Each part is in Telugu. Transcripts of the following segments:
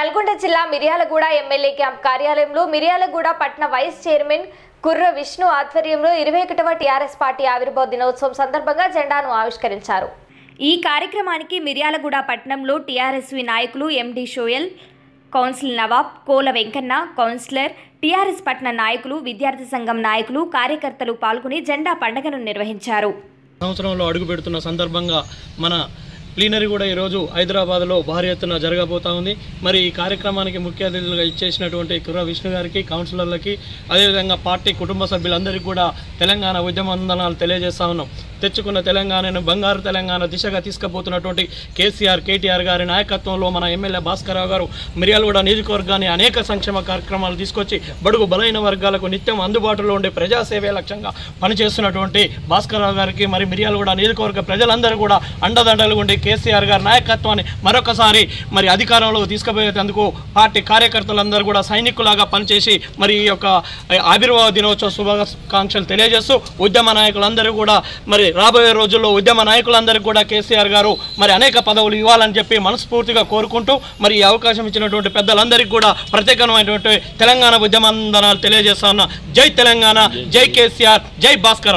నల్గొండ జిల్లా మిర్యాలగూడ ఎమ్మెల్యే క్యాంప్ కార్యాలయంలో మిర్యాలగూడ పట్న వైస్ చైర్మన్ కుర్ర విష్ణు ఆధ్వర్యంలో ఇరవై ఒకటవ టీఆర్ఎస్ పార్టీ ఆవిర్భావ దినోత్సవం సందర్భంగా జెండాను ఆవిష్కరించారు ఈ కార్యక్రమానికి మిర్యాలగూడ పట్టణంలో టీఆర్ఎస్వి నాయకులు MD Shoyal council Nawab Kola Venkanna councillor TRS పట్న నాయకులు విద్యార్థి సంఘం నాయకులు కార్యకర్తలు పాల్గొని జెండా పండుగను నిర్వహించారు సంవత్సరంలో అడుగు పెడుతున్న సందర్భంగా మన ప్లీనరీ కూడా ఈరోజు హైదరాబాద్లో భారీ ఎత్తున జరగబోతా ఉంది మరి ఈ కార్యక్రమానికి ముఖ్య అతిథులుగా ఇచ్చేసినటువంటి కుర్ర విష్ణు గారికి కౌన్సిలర్లకి అదేవిధంగా పార్టీ కుటుంబ సభ్యులందరికీ కూడా తెలంగాణ ఉద్యమ వందనాలు తెలియజేస్తా ఉన్నాం తెచ్చుకున్న తెలంగాణను బంగారు తెలంగాణ దిశగా తీసుకుపోతున్నటువంటి కేసీఆర్ కేటీఆర్ గారి నాయకత్వంలో మన ఎమ్మెల్యే భాస్కరరావు గారు మిర్యాలగూడ నియోజకవర్గాన్ని అనేక సంక్షేమ కార్యక్రమాలు తీసుకొచ్చి బడుగు బలైన వర్గాలకు నిత్యం అందుబాటులో ఉండే ప్రజాసేవే లక్ష్యంగా పనిచేస్తున్నటువంటి భాస్కరరావు గారికి మరి మిర్యాలగూడ నియోజకవర్గ ప్రజలందరూ కూడా అండదండలు ఉండి కేసీఆర్ గారి నాయకత్వాన్ని మరొకసారి మరి అధికారంలోకి తీసుకుపోయేందుకు పార్టీ కార్యకర్తలందరూ కూడా సైనికులాగా పనిచేసి మరి ఈ యొక్క ఆవిర్భావ దినోత్సవ శుభాకాంక్షలు తెలియజేస్తూ ఉద్యమ నాయకులందరూ కూడా మరి రాబోయే రోజుల్లో ఉద్యమ నాయకులందరికీ కూడా కేసీఆర్ గారు మరి అనేక పదవులు ఇవ్వాలని చెప్పి మనస్ఫూర్తిగా కోరుకుంటూ మరి ఈ అవకాశం ఇచ్చినటువంటి పెద్దలందరికీ కూడా ప్రత్యేకమైనటువంటి తెలంగాణ ఉద్యమందనాలు తెలియజేస్తా ఉన్నా జై తెలంగాణ జై కేసీఆర్ జై భాస్కర్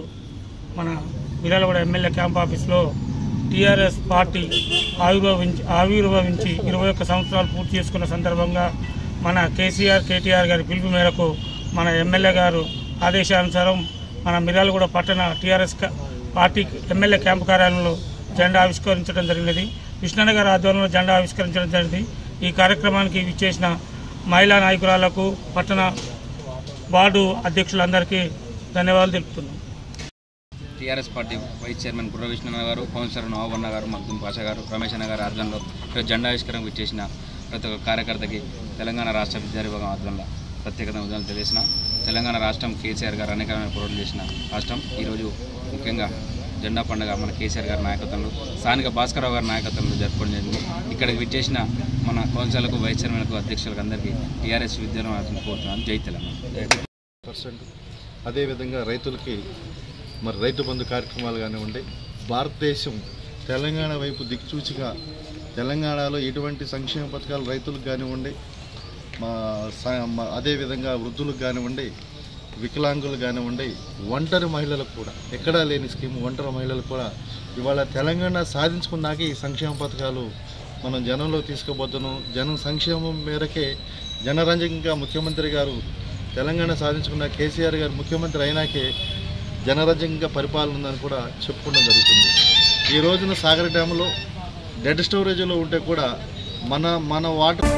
మన మిర్యాలగూడ ఎమ్మెల్యే క్యాంప్ ఆఫీస్లో టీఆర్ఎస్ పార్టీ ఆవిర్భవించి ఆవిర్భవించి ఇరవై ఒక్క సంవత్సరాలు పూర్తి చేసుకున్న సందర్భంగా మన కేసీఆర్ కేటీఆర్ గారి పిలుపు మేరకు మన ఎమ్మెల్యే గారు ఆదేశానుసారం మన మిర్యాలగూడ పట్టణ టీఆర్ఎస్ క- పార్టీ ఎమ్మెల్యే క్యాంపు కార్యాలయంలో జెండా ఆవిష్కరించడం జరిగినది కృష్ణన్న గారి ఆధ్వర్యంలో జెండా ఆవిష్కరించడం జరిగింది ఈ కార్యక్రమానికి విచ్చేసిన మహిళా నాయకురాలకు పట్టణ వార్డు అధ్యక్షులందరికీ ధన్యవాదాలు తెలుపుతున్నాం టీఆర్ఎస్ పార్టీ వైస్ చైర్మన్ గుర్ర విష్ణున్న గారు కౌన్సిలర్ నవాబన్న గారు మగ్దుం పాషా గారు రమేష్ అన్న గారి ఆధ్వర్యంలో ఈరోజు జెండా ఆవిష్కరణకు ఇచ్చేసిన ప్రతి ఒక్క కార్యకర్తకి తెలంగాణ రాష్ట్ర విద్యార్థి విభాగం ఆధ్వర్యంలో ప్రత్యేకత ఉద్యమాలు తెలియజేసిన తెలంగాణ రాష్ట్రం కేసీఆర్ గారు అనేకమైన పోరాటాలు చేసిన రాష్ట్రం ఈరోజు ముఖ్యంగా జెండా పండుగ మన కేసీఆర్ గారి నాయకత్వంలో స్థానిక భాస్కరరావు గారి నాయకత్వంలో జరుపుకోవడం జరిగింది ఇక్కడికి విచ్చేసిన మన కౌన్సిలర్లకు వైస్ చైర్మన్లకు అధ్యక్షులకు అందరికీ టీఆర్ఎస్ విద్యార్థులను కోరుతున్నాను జై తెలంగాణ పర్సెంట్ అదేవిధంగా రైతులకి మరి రైతు బంధు కార్యక్రమాలు కానివ్వండి భారతదేశం తెలంగాణ వైపు దిక్చూచిగా తెలంగాణలో ఎటువంటి సంక్షేమ పథకాలు రైతులకు కానివ్వండి మా స- మా- అదేవిధంగా వృద్ధులకు కానివ్వండి వికలాంగులు కానివ్వండి ఒంటరి మహిళలకు కూడా ఎక్కడా లేని స్కీమ్ ఒంటరి మహిళలకు కూడా ఇవాళ తెలంగాణ సాధించుకున్నాక ఈ సంక్షేమ పథకాలు మనం జనంలో తీసుకుపోతున్నాం జనం సంక్షేమం మేరకే జనరంజకంగా ముఖ్యమంత్రి గారు తెలంగాణ సాధించుకున్న కేసీఆర్ గారు ముఖ్యమంత్రి అయినాకే జనరంజకంగా పరిపాలన ఉందని కూడా చెప్పుకోవడం జరుగుతుంది ఈ రోజున సాగర్ డ్యాములో డెడ్ స్టోరేజ్లో ఉంటే కూడా మన మన వాటర్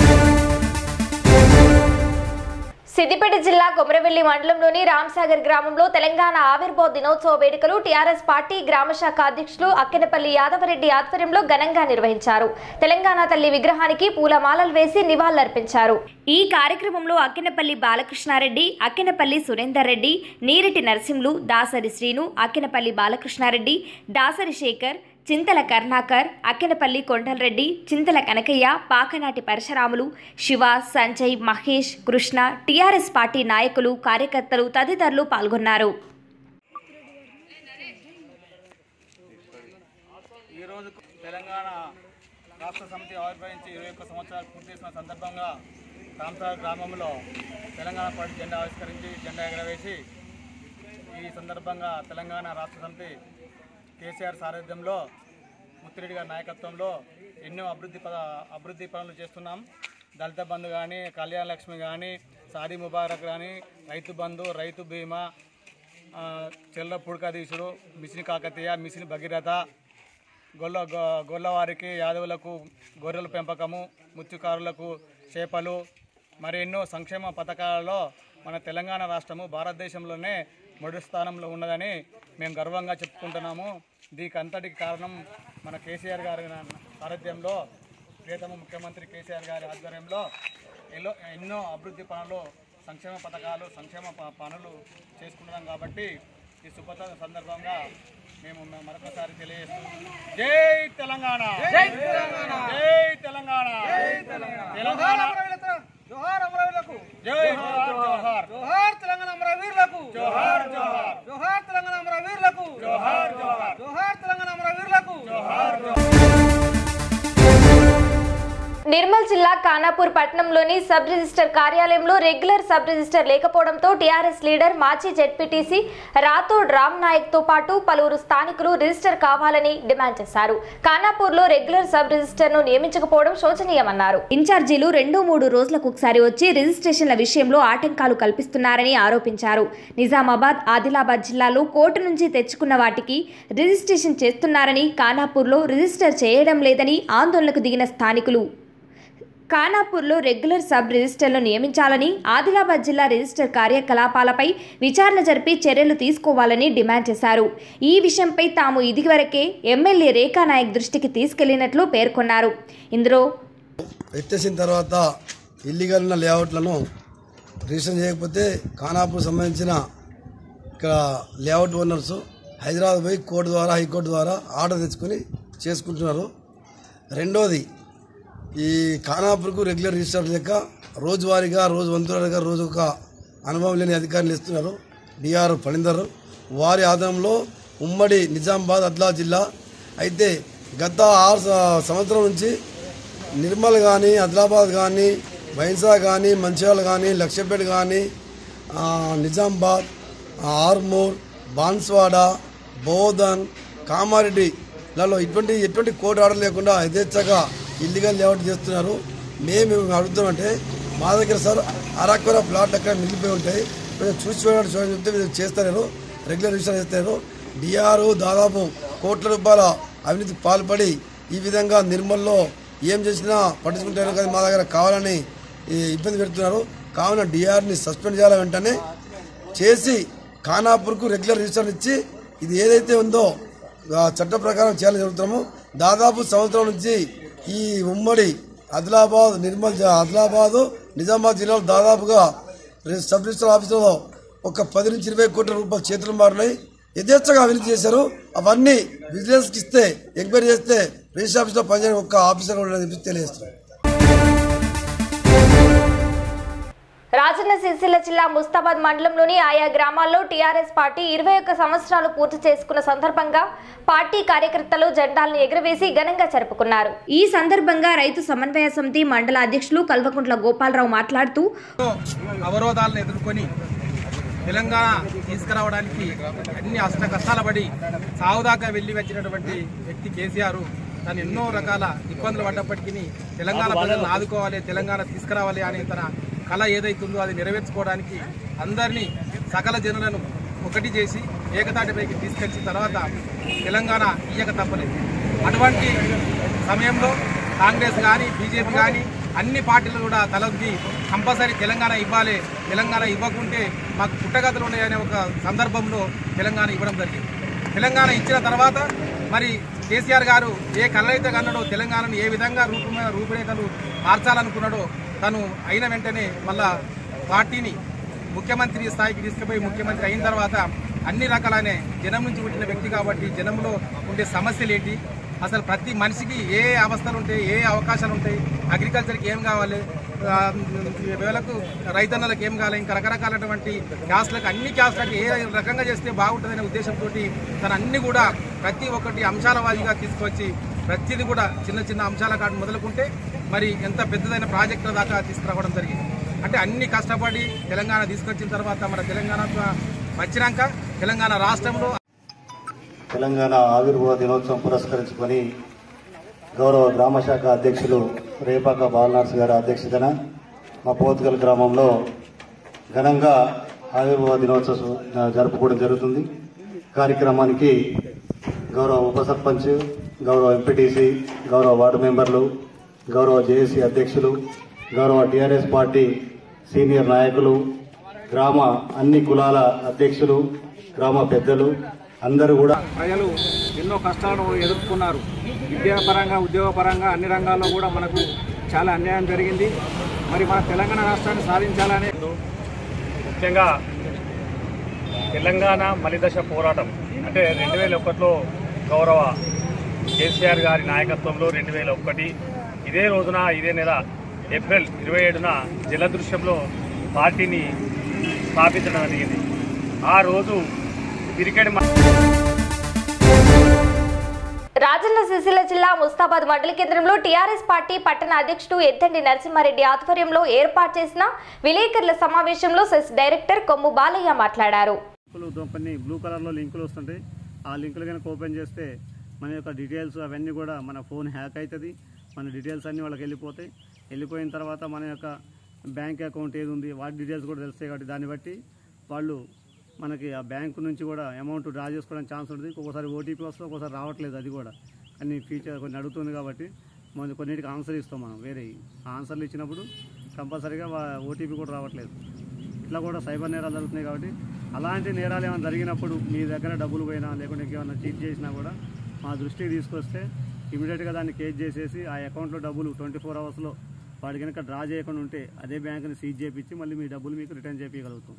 సిద్దిపేట జిల్లా కొమరవెల్లి మండలంలోని రామ్సాగర్ గ్రామంలో తెలంగాణ ఆవిర్భావ దినోత్సవ వేడుకలు టీఆర్ఎస్ పార్టీ గ్రామ శాఖ అధ్యక్షులు అక్కెనపల్లి యాదవరెడ్డి ఆధ్వర్యంలో ఘనంగా నిర్వహించారు తెలంగాణ తల్లి విగ్రహానికి పూలమాలలు వేసి నివాళులర్పించారు ఈ కార్యక్రమంలో అక్కెనపల్లి బాలకృష్ణారెడ్డి అక్కెనపల్లి సురేందర్ రెడ్డి నీరటి నరసింహులు దాసరి శ్రీను అక్కెనపల్లి బాలకృష్ణారెడ్డి దాసరి శేఖర్ చింతల కర్ణాకర్ అక్కెనపల్లి కొండలరెడ్డి చింతల కనకయ్య పాకనాటి పరశురాములు శివ సంజయ్ మహేష్ కృష్ణ టీఆర్ఎస్ పార్టీ నాయకులు కార్యకర్తలు తదితరులు పాల్గొన్నారు ఈరోజు తెలంగాణ రాష్ట్ర సమితి ఆవిర్భవించి ఇరవై ఒక్క సంవత్సరాలు పూర్తి చేసిన సందర్భంగా రామసాగర్ గ్రామంలో తెలంగాణ పార్టీ జెండా ఆవిష్కరించి జెండా ఎగరవేసి ఈ సందర్భంగా తెలంగాణ రాష్ట్ర సమితి కేసీఆర్ సారథ్యంలో ముత్తిరెడ్డి గారి నాయకత్వంలో ఎన్నో అభివృద్ధి పద అభివృద్ధి పనులు చేస్తున్నాం దళిత బంధు కానీ కళ్యాణ లక్ష్మి కానీ సాది ముబారక్ కానీ రైతు బంధు రైతు బీమా ఆ, చెల్ల పుడకదీసుడు మిషన్ కాకతీయ మిషన్ భగీరథ గొల్ల గొ- గొల్లవారికి యాదవులకు గొర్రెల పెంపకము ముత్తుకారులకు చేపలు మరి ఎన్నో సంక్షేమ పథకాలలో మన తెలంగాణ రాష్ట్రము భారతదేశంలోనే మొదటి స్థానంలో ఉన్నదని మేము గర్వంగా చెప్పుకుంటున్నాము దీనికి అంతటికి కారణం మన కేసీఆర్ గారి సారథ్యంలో ప్రియతమ ముఖ్యమంత్రి కేసీఆర్ గారి ఆధ్వర్యంలో ఎన్నో ఎన్నో అభివృద్ధి పనులు సంక్షేమ పథకాలు సంక్షేమ ప- పనులు చేసుకుంటున్నాం కాబట్టి ఈ శుభ సందర్భంగా మేము మ- మరొకసారి తెలియజేస్తున్నాం జై తెలంగాణ జై తెలంగాణ జై తెలంగాణ తెలంగాణ జోహార్ అమరవీరులకు జై జోహార్ జోహార్ జోహార్ తెలంగాణ అమరవీరులకు జోహార్ జోహార్ జోహార్ తెలంగాణ అమరవీరులకు జోహార్ జోహార్ జోహార్ తెలంగాణ అమరవీరులకు నిర్మల్ జిల్లా ఖానాపూర్ పట్టణంలోని సబ్ రిజిస్టర్ కార్యాలయంలో రెగ్యులర్ సబ్ రిజిస్టర్ లేకపోవడంతో టీఆర్ఎస్ లీడర్ మాజీ జెడ్పీటీసీ రాథోడ్ రామ్ నాయక్ తో పాటు పలువురు స్థానికులు రిజిస్టర్ కావాలని డిమాండ్ చేశారు ఖానాపూర్లో రెగ్యులర్ సబ్ రిజిస్టర్ ను నియమించకపోవడం శోచనీయమన్నారు ఇన్ఛార్జీలు రెండు మూడు రోజులకు ఒకసారి వచ్చి రిజిస్ట్రేషన్ల విషయంలో ఆటంకాలు కల్పిస్తున్నారని ఆరోపించారు నిజామాబాద్ ఆదిలాబాద్ జిల్లాలో కోర్టు నుంచి తెచ్చుకున్న వాటికి రిజిస్ట్రేషన్ చేస్తున్నారని ఖానాపూర్లో రిజిస్టర్ చేయడం లేదని ఆందోళనకు దిగిన స్థానికులు ఖానాపూర్లో రెగ్యులర్ సబ్ రిజిస్టర్లు నియమించాలని ఆదిలాబాద్ జిల్లా రిజిస్టర్ కార్యకలాపాలపై విచారణ జరిపి చర్యలు తీసుకోవాలని డిమాండ్ చేశారు ఈ విషయంపై తాము ఇదివరకే ఎమ్మెల్యే రేఖా నాయక్ దృష్టికి తీసుకెళ్లినట్లు పేర్కొన్నారు ఇందులో ఎత్తేసిన తర్వాత ఇల్లీగల్ ఉన్న లేఅవుట్లను రిజిస్టర్ చేయకపోతే ఖానాపూర్ సంబంధించిన ఇక్కడ లేఅవుట్ ఓనర్స్ హైదరాబాద్ పోయి కోర్టు ద్వారా హైకోర్టు ద్వారా ఆర్డర్ తెచ్చుకొని చేసుకుంటున్నారు రెండోది ఈ ఖానాపూర్కు రెగ్యులర్ రిజిస్టర్ లేక రోజువారీగా రోజు వంతులుగా రోజు ఒక అనుభవం లేని అధికారులు ఇస్తున్నారు డిఆర్ ఫణీందర్ వారి ఆధ్వర్యంలో ఉమ్మడి నిజామాబాద్ అద్లా జిల్లా అయితే గత ఆరు స- సంవత్సరం నుంచి నిర్మల్ కానీ ఆదిలాబాద్ కానీ బైన్సా కానీ మంచిర్యాల కానీ లక్ష్యపేట కానీ ఆ, నిజామాబాద్ ఆ, ఆర్మూర్ బాన్స్వాడ బోధన్ కామారెడ్డిలలో ఇటువంటి ఎటువంటి కోర్టు ఆర్డర్ లేకుండా యథేచ్ఛగా ఇల్లీగల్ లేఅవుట్ చేస్తున్నారు మేము అడుగుతామంటే మా దగ్గర సార్ అరకొర ప్లాట్లు అక్కడ మిగిలిపోయి ఉంటాయి కొంచెం చూసి చూడండి చూడండి చెప్తే మీరు చేస్తారు రెగ్యులర్ రిజిస్టర్ చేస్తారు డిఆర్ దాదాపు కోట్ల రూపాయల అవినీతికి పాల్పడి ఈ విధంగా నిర్మల్లో ఏం చేసినా పట్టించుకుంటారు కానీ మా దగ్గర కావాలని ఈ ఇబ్బంది పెడుతున్నారు కావున డిఆర్ని సస్పెండ్ చేయాలి వెంటనే చేసి ఖానాపూర్కు రెగ్యులర్ రిజిస్టర్ ఇచ్చి ఇది ఏదైతే ఉందో ఆ చట్ట ప్రకారం చేయాలని జరుగుతాము దాదాపు సంవత్సరం నుంచి ఈ ఉమ్మడి ఆదిలాబాద్ నిర్మల్ జ- ఆదిలాబాదు నిజామాబాద్ జిల్లాలో దాదాపుగా రి- సబ్ రిజిస్టర్ ఆఫీసులో ఒక పది నుంచి ఇరవై కోట్ల రూపాయలు చేతులు మారినాయి యథేచ్ఛగా అవినీతి చేశారు అవన్నీ విజిలెన్స్కి ఇస్తే ఎంక్వైరీ చేస్తే రిజిస్టర్ ఆఫీస్లో పనిచేయని ఒక్క ఆఫీసర్ కూడా లేదని చెప్పి తెలియజేస్తున్నారు రాజన్న సిరిసిల్ల జిల్లా ముస్తాబాద్ మండలంలోని ఆయా గ్రామాల్లో టీఆర్ఎస్ పార్టీ ఇరవై ఒక్క సంవత్సరాలు పూర్తి చేసుకున్న సందర్భంగా పార్టీ కార్యకర్తలు జెండాలను ఎగురవేసి ఘనంగా జరుపుకున్నారు ఈ సందర్భంగా రైతు సమన్వయ సమితి మండల అధ్యక్షులు కల్వకుంట్ల గోపాలరావు మాట్లాడుతూ అవరోధాలను ఎదుర్కొని తెలంగాణ తీసుకురావడానికి అన్ని అష్ట కష్టాల పడి సావుదాకా వెళ్ళి వచ్చినటువంటి వ్యక్తి కేసీఆర్ తను ఎన్నో రకాల ఇబ్బందులు పడ్డప్పటికీ తెలంగాణ ప్రజలను ఆదుకోవాలి తెలంగాణ తీసుకురావాలి అనే తన కళ ఏదైతుందో అది నెరవేర్చుకోవడానికి అందరినీ సకల జనులను ఒకటి చేసి ఏకతాటిపైకి తీసుకొచ్చిన తర్వాత తెలంగాణ ఇయ్యక తప్పలేదు అటువంటి సమయంలో కాంగ్రెస్ కానీ బీజేపీ కానీ అన్ని పార్టీలు కూడా తలొద్ది కంపల్సరీ తెలంగాణ ఇవ్వాలి తెలంగాణ ఇవ్వకుంటే మాకు పుట్టగతులు ఉన్నాయనే ఒక సందర్భంలో తెలంగాణ ఇవ్వడం జరిగింది తెలంగాణ ఇచ్చిన తర్వాత మరి కేసీఆర్ గారు ఏ కలరైతే కన్నాడో తెలంగాణను ఏ విధంగా రూపమైన రూపురేఖలు మార్చాలనుకున్నాడో తను అయిన వెంటనే మళ్ళా పార్టీని ముఖ్యమంత్రి స్థాయికి తీసుకుపోయి ముఖ్యమంత్రి అయిన తర్వాత అన్ని రకాలనే జనం నుంచి పుట్టిన వ్యక్తి కాబట్టి జనంలో ఉండే సమస్యలు ఏంటి అసలు ప్రతి మనిషికి ఏ అవస్థలు ఉంటాయి ఏ అవకాశాలు ఉంటాయి అగ్రికల్చర్కి ఏం కావాలి ఆ, వేలకు రైతన్నలకు ఏం కావాలి ఇంకా రకరకాలటువంటి క్యాస్ట్లకు అన్ని క్యాస్ట్లకు ఏ రకంగా చేస్తే బాగుంటుందనే ఉద్దేశంతో తను అన్ని కూడా ప్రతి ఒక్కటి అంశాల వారీగా తీసుకొచ్చి ప్రతిదీ కూడా చిన్న చిన్న అంశాల కాదు మొదలుకుంటే మరి ఎంత పెద్దదైన ప్రాజెక్టుల దాకా తీసుకురావడం జరిగింది అంటే అన్ని కష్టపడి తెలంగాణ తీసుకొచ్చిన తర్వాత మన తెలంగాణ వచ్చినాక తెలంగాణ రాష్ట్రంలో తెలంగాణ ఆవిర్భావ దినోత్సవం పురస్కరించుకొని గౌరవ గ్రామ శాఖ అధ్యక్షులు రేపాక బాలనర్స్ గారి అధ్యక్షతన మా పోతుగల్ గ్రామంలో ఘనంగా ఆవిర్భావ దినోత్సవం జరుపుకోవడం జరుగుతుంది కార్యక్రమానికి గౌరవ ఉప సర్పంచ్ గౌరవ ఎంపీటీసీ గౌరవ వార్డు మెంబర్లు గౌరవ జేఏసీ అధ్యక్షులు గౌరవ టీఆర్ఎస్ పార్టీ సీనియర్ నాయకులు గ్రామ అన్ని కులాల అధ్యక్షులు గ్రామ పెద్దలు అందరూ కూడా ప్రజలు ఎన్నో కష్టాలను ఎదుర్కొన్నారు విద్యాపరంగా ఉద్యోగపరంగా అన్ని రంగాల్లో కూడా మనకు చాలా అన్యాయం జరిగింది మరి మన తెలంగాణ రాష్ట్రాన్ని సాధించాలనే ముఖ్యంగా తెలంగాణ మలిదశ పోరాటం అంటే రెండు వేల ఒకటిలో గౌరవ కేసీఆర్ గారి నాయకత్వంలో రెండు వేల ఒకటి ఇదే రోజున ఇదే నెల ఏప్రిల్ ఇరవై ఏడున జలదృశ్యంలో పార్టీని స్థాపించడం జరిగింది ఆ రోజు పిరికెడ్ రాజన్న సిరిసిల్ల జిల్లా ముస్తాబాద్ మండల కేంద్రంలో టీఆర్ఎస్ పార్టీ పట్టణ అధ్యక్షుడు ఎద్దండి నరసింహారెడ్డి ఆధ్వర్యంలో ఏర్పాటు చేసిన విలేకరుల సమావేశంలో సెస్ డైరెక్టర్ కొమ్ము బాలయ్య మాట్లాడారు లింకులు కొన్ని బ్లూ కలర్లో లింకులు వస్తుంటాయి ఆ లింకులు కనుక ఓపెన్ చేస్తే మన యొక్క డీటెయిల్స్ అవన్నీ కూడా మన ఫోన్ హ్యాక్ అవుతుంది మన డీటెయిల్స్ అన్నీ వాళ్ళకి వెళ్ళిపోతాయి వెళ్ళిపోయిన తర్వాత మన యొక్క బ్యాంక్ అకౌంట్ ఏది ఉంది వాటి డీటెయిల్స్ కూడా తెలుస్తాయి కాబట్టి దాన్ని బట్టి వాళ్ళు మనకి ఆ బ్యాంకు నుంచి కూడా అమౌంట్ డ్రా చేసుకోవడానికి ఛాన్స్ ఉంటుంది ఒక్కోసారి ఓటీపీ వస్తుంది ఒక్కోసారి రావట్లేదు అది కూడా కానీ ఫీచర్ కొన్ని అడుగుతుంది కాబట్టి మనం కొన్నిటికి ఆన్సర్ ఇస్తాం మనం వేరే ఆ ఆన్సర్లు ఇచ్చినప్పుడు కంపల్సరీగా ఓటీపీ కూడా రావట్లేదు ఇట్లా కూడా సైబర్ నేరాలు జరుగుతున్నాయి కాబట్టి అలాంటి నేరాలు ఏమైనా జరిగినప్పుడు మీ దగ్గర డబ్బులు పోయినా లేకుంటే ఇంకేమైనా చీట్ చేసినా కూడా మా దృష్టికి తీసుకొస్తే ఇమీడియట్గా దాన్ని కేజ్ చేసేసి ఆ అకౌంట్లో డబ్బులు ట్వంటీ ఫోర్ అవర్స్లో వాడి కనుక డ్రా చేయకుండా ఉంటే అదే బ్యాంకుని సీజ్ చేయించి మళ్ళీ మీ డబ్బులు మీకు రిటర్న్ చేయగలుగుతాం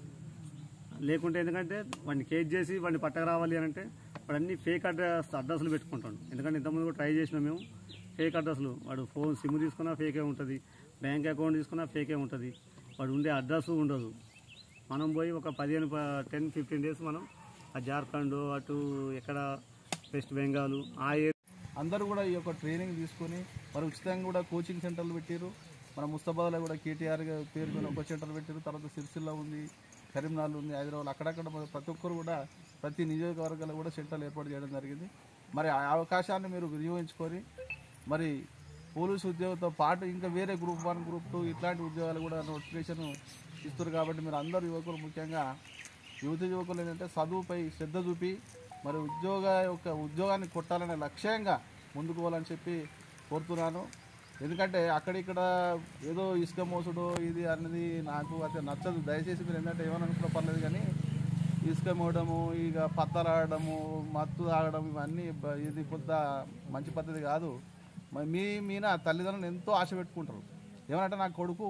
లేకుంటే ఎందుకంటే వాడిని కేజ్ చేసి వాడిని పట్టక రావాలి అని అంటే వాడు అన్ని ఫేక్ అడ్రస్ అడ్రస్లు పెట్టుకుంటాడు ఎందుకంటే ఇంతకుముందు కూడా ట్రై చేసినాం మేము ఫేక్ అడ్రస్లు వాడు ఫోన్ సిమ్ తీసుకున్నా ఫేకే ఉంటుంది బ్యాంక్ అకౌంట్ తీసుకున్నా ఫేకే ఉంటుంది వాడు ఉండే అడ్రస్ ఉండదు మనం పోయి ఒక పదిహేను టెన్ ఫిఫ్టీన్ డేస్ మనం ఆ జార్ఖండ్ అటు ఎక్కడ వెస్ట్ బెంగాల్ ఆ ఏరియా అందరూ కూడా ఈ యొక్క ట్రైనింగ్ తీసుకొని మరి ఉచితంగా కూడా కోచింగ్ సెంటర్లు పెట్టారు మన ముస్తాబాద్లో కూడా కేటీఆర్ పేరుకొని ఒక సెంటర్ పెట్టారు తర్వాత సిరిసిల్ల ఉంది కరీంనగర్ ఉంది హైదరాబాద్ అక్కడక్కడ మరి ప్రతి ఒక్కరు కూడా ప్రతి నియోజకవర్గాల్లో కూడా సెంటర్లు ఏర్పాటు చేయడం జరిగింది మరి ఆ అవకాశాన్ని మీరు వినియోగించుకొని మరి పోలీసు ఉద్యోగంతో పాటు ఇంకా వేరే గ్రూప్ వన్ గ్రూప్ టూ ఇట్లాంటి ఉద్యోగాలు కూడా నోటిఫికేషన్ ఇస్తారు కాబట్టి మీరు అందరు యువకులు ముఖ్యంగా యువత యువకులు ఏంటంటే చదువుపై శ్రద్ధ చూపి మరి ఉద్యోగ యొక్క ఉద్యోగాన్ని కొట్టాలనే లక్ష్యంగా ముందుకు పోవాలని చెప్పి కోరుతున్నాను ఎందుకంటే అక్కడిక్కడ ఏదో ఇసుక మోసుడు ఇది అన్నది నాకు అయితే నచ్చదు దయచేసి మీరు ఏంటంటే ఏమని అనుకున్న పర్లేదు కానీ ఇసుక మోయడము ఇక పత్తలాడము మత్తు తాగడం ఇవన్నీ బ- ఇది కొంత మంచి పద్ధతి కాదు మరి మీ మీద తల్లిదండ్రులు ఎంతో ఆశ పెట్టుకుంటారు ఏమనంటే నా కొడుకు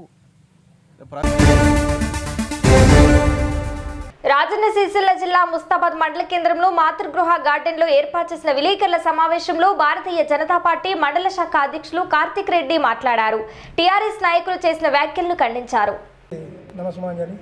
రాజన్న సిరిసిల్ల జిల్లా ముస్తాబాద్ మండల కేంద్రంలో మాతృగృహ గార్డెన్ లో ఏర్పాటు చేసిన విలేకరుల సమావేశంలో భారతీయ జనతా పార్టీ మండల శాఖ అధ్యక్షులు కార్తిక్ రెడ్డి మాట్లాడారు టీఆర్ఎస్ నాయకులు చేసిన వ్యాఖ్యలను ఖండించారు నమస్మాంజలి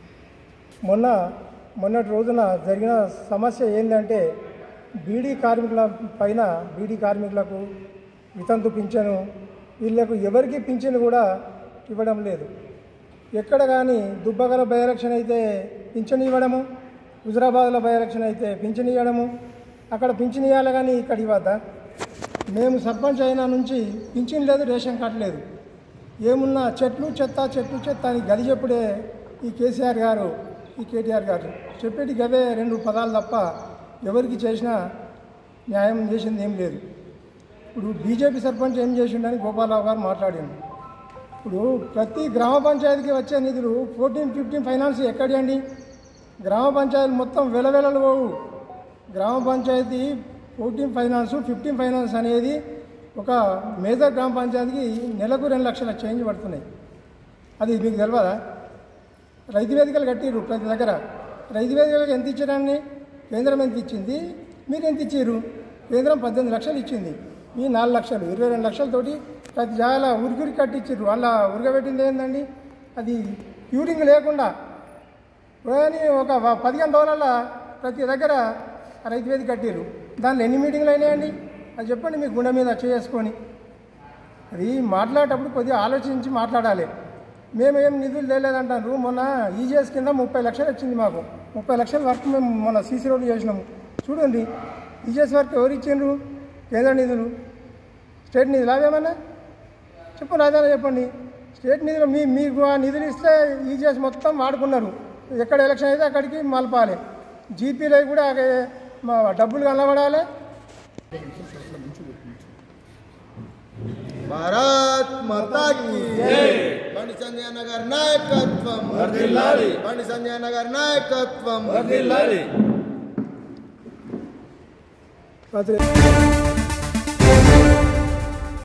మొన్న మొన్నటి రోజున జరిగిన సమస్య ఏంటంటే బీడీ కార్మికుల పైన బీడీ కార్మికులకు వితంతు పింఛను వీళ్ళకు ఎవరికి పింఛను కూడా ఇవ్వడం లేదు ఎక్కడ కానీ దుబ్బగల బై ఎలక్షన్ అయితే పింఛన్ ఇవ్వడము హుజరాబాద్లో బై ఎలక్షన్ అయితే పింఛన్ ఇవ్వడము అక్కడ పింఛన్ ఇవ్వాలి కానీ ఇక్కడ ఇవ్వద్దా మేము సర్పంచ్ అయినా నుంచి పింఛన్ లేదు రేషన్ కార్డు లేదు ఏమున్నా చెట్లు చెత్త చెట్లు చెత్త అని గది చెప్పుడే ఈ కేసీఆర్ గారు ఈ కేటీఆర్ గారు చెప్పేటి గవే రెండు పదాలు తప్ప ఎవరికి చేసినా న్యాయం చేసింది ఏం లేదు ఇప్పుడు బీజేపీ సర్పంచ్ ఏం చేసిండని గోపాలరావు గారు మాట్లాడిండు ఇప్పుడు ప్రతి గ్రామ పంచాయతీకి వచ్చే నిధులు ఫోర్టీన్ ఫిఫ్టీన్ ఫైనాన్స్ ఎక్కడి అండి గ్రామ పంచాయతీలు మొత్తం వెలవెలలు పోవు గ్రామ panchayat fourteen finance fifteen finance అనేది ఒక మేజర్ గ్రామ పంచాయతీకి నెలకు రెండు లక్షల చేంజ్ పడుతున్నాయి అది మీకు తెలియదా రైతు వేదికలు కట్టిర్రు ప్రతి దగ్గర రైతు వేదికలకు ఎంత ఇచ్చారని కేంద్రం ఎంత ఇచ్చింది మీరు ఎంత ఇచ్చారు కేంద్రం పద్దెనిమిది లక్షలు ఇచ్చింది మీ నాలుగు లక్షలు ఇరవై రెండు లక్షలతోటి ప్రతి జాగాల ఉరికి కట్టించారు అలా ఉరగబెట్టింది ఏంటండి అది క్యూరింగ్ లేకుండా కానీ ఒక వ- పదిహేను రోజుల ప్రతి దగ్గర రైతు వేదిక కట్టిర్రు దానిలో ఎన్ని మీటింగ్లు అయినాయండి అది చెప్పండి మీ గుండె మీద చేసుకొని అది మాట్లాడేటప్పుడు కొద్దిగా ఆలోచించి మాట్లాడాలి మేము ఏం నిధులు తెలియదంటారు మొన్న ఈజీఎస్ కింద ముప్పై లక్షలు వచ్చింది మాకు ముప్పై లక్షల వర్క్ మేము మొన్న సీసీ రోడ్లు చేసినాము చూడండి ఈజీఎస్ వర్క్ ఎవరు ఇచ్చిండ్రు కేంద్ర నిధులు స్టేట్ నిధులు అవేమన్నా చెప్పు రాజానా చెప్పండి స్టేట్ నిధులు మీ మీకు ఆ నిధులు ఇస్తే ఈజీఎస్ మొత్తం వాడుకున్నారు ఎక్కడ ఎలక్షన్ అయితే అక్కడికి మలపాలి జీపీలో కూడా అదే- మా డబ్బులు కనబడాలి భారత్ మాతా కీ బండి సంజయ్ నగర్ నాయకత్వం బండి సంజయ్ నగర్ నాయకత్వం ప్రతి